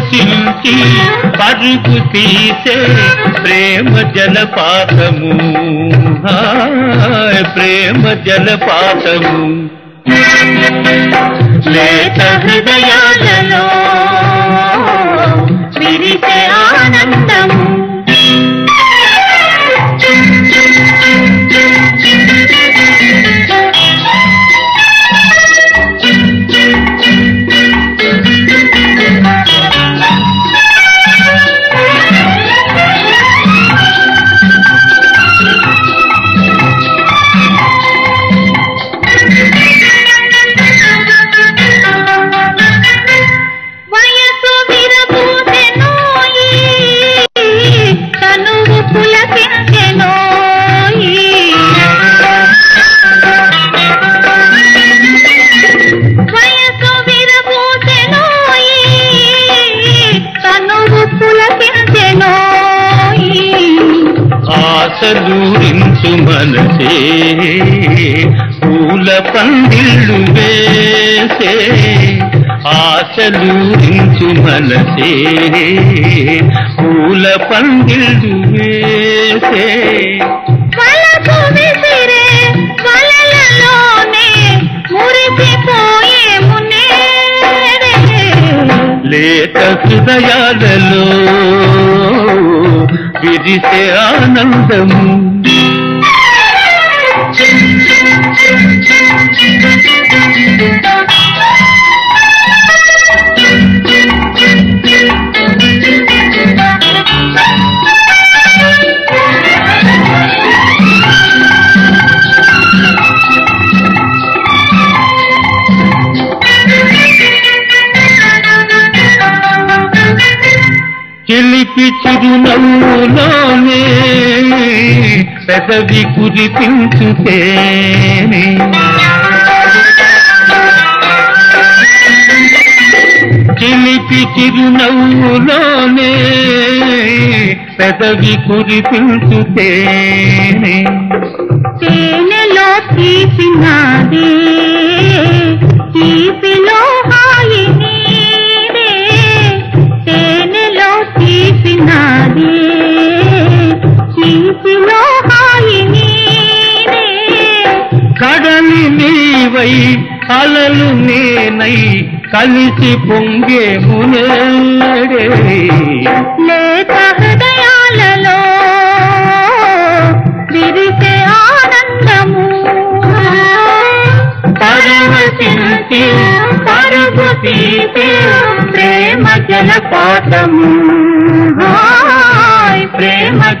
పరవశించి పరుగు తీసే ప్రేమ జలపాతము హాయ్ ప్రేమ జలపాతము లేత హృదయాలలో విరిసే ఆనందము వయసు విరబూసెనోయి తనువు పులకించెనోయి వయసు విరబూసెనోయి తనువు పులకించెనోయి ఆశలూరించు మనసే పూల పందిళ్ళు వేసే ఆశలూరించు మనసే పూల పందిళ్ళు వేసే వలకు విసిరే వలలలోనే మురిసిపోయే మునేరే లేత హృదయాలలో విరిసే ఆనందము చిలిపి చిరునవ్వులోనే పెదవి కురిపించుతేనే చిలిపి చిరునవ్వులోనే పెదవి కురిపించుతేనే తేనెలో తీసినాదే తీపిలో హాయి నీదే తేనెలో తీసినాదే తీపిలో హాయి నీదే కడలి నీవై అలలు నేనై కలిసి పొంగే మునేడే లేత హృదయాలలో విరిసే ఆనందము పరవశించి పరుగు తీసే ప్రేమ జలపాతము హాయ్ ప్రేమ